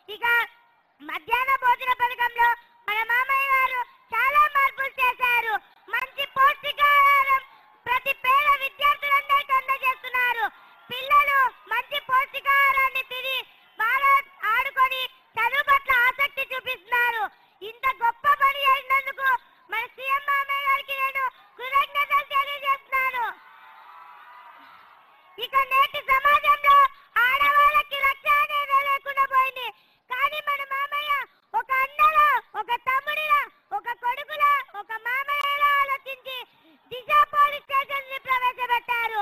ఇక మధ్యాహ్న భోజన పథకంలో మన మామయ్య గారు చాలా మార్పులు చేశారు మంచి పౌష్టికాహారం ప్రతి పేద విద్యార్థులందరికీ అందజేస్తున్నారు పిల్లలు మంచి పౌష్టికాహారాన్ని తిని బాగా ఆడుకొని చదువు పట్ల ఆసక్తి చూపిస్తున్నారు ఇంత గొప్ప పని చేసినందుకు మన సీఎం మామయ్య గారికి నేను కృతజ్ఞతలు తెలియజేస్తున్నాను ఇక నేటి సమాజంలో ఆడవాళ్ళకి రక్షణ అనేది లేకుండా పోయింది కానీ మన మామయ్య ఒక అన్నలా ఒక తమ్ముడిలా ఒక కొడుకులా ఒక మామయ్యలా ఆలోచించి దిశ పోలీస్ స్టేషన్ ని ప్రవేశపెట్టారు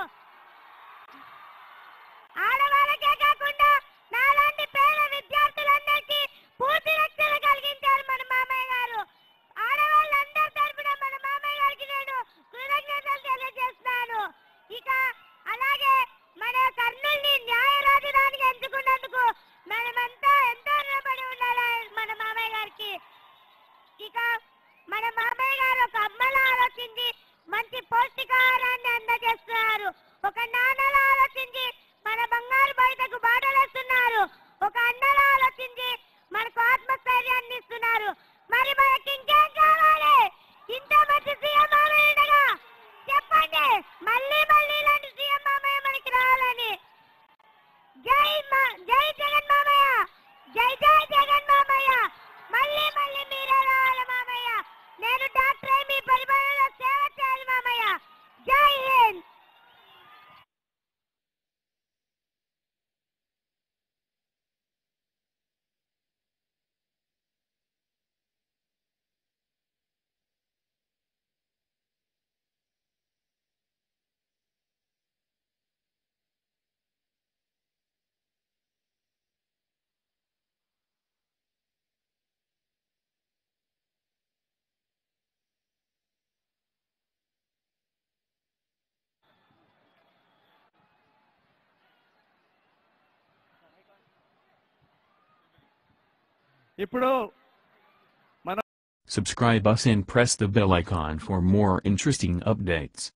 ఆడవాళ్ళకే కాకుండా నాలాంటి పేద విద్యార్థులందరికీ పూర్తి రక్షణ కలిగించారు మన మామయ్య గారు ఆడవాళ్ళందరి తరపున మన మామయ్య గారికి నేను కృతజ్ఞతలు తెలియజేస్తున్నాను ఇక అలాగే మన కర్నూలుని న్యాయ రాజధానికి ఎంచుకున్నందుకు మనమంతా ఎంతో రుణపడి ఉండాలి మన మామయ్య గారికి ఇక మన మామయ్య గారు ఒక అమ్మలా ఆలోచించి మంచి పౌష్టికాహారాన్ని అందజేస్తున్నారు ఒక నాన్నలా ఆలోచించి మన బంగారు బయటకు బాటలేస్తున్నారు ఒక అన్నలా ఆలోచించి మనకు ఆత్మస్థైర్యాన్ని ఇస్తున్నారు మరి మనకి ఇంకేం కావాలి ఇంత మంచి సీఎం మామయ్య ఉండగా చెప్పండి మళ్ళీ మళ్ళీ ఇలాంటి సీఎం మామయ్య మనకి రావాలని జై మా జై జగన్ మామయ్య జై జై జగన్ మామయ్య మళ్ళీ మళ్ళీ మీరే రావాలి మామయ్య నేను డాక్టర్ అయి మీ పరిపాలనలో సేవ చేయాలి మామయ్య జై హింద్ ఇప్పుడు Subscribe us and press the bell icon for more interesting updates.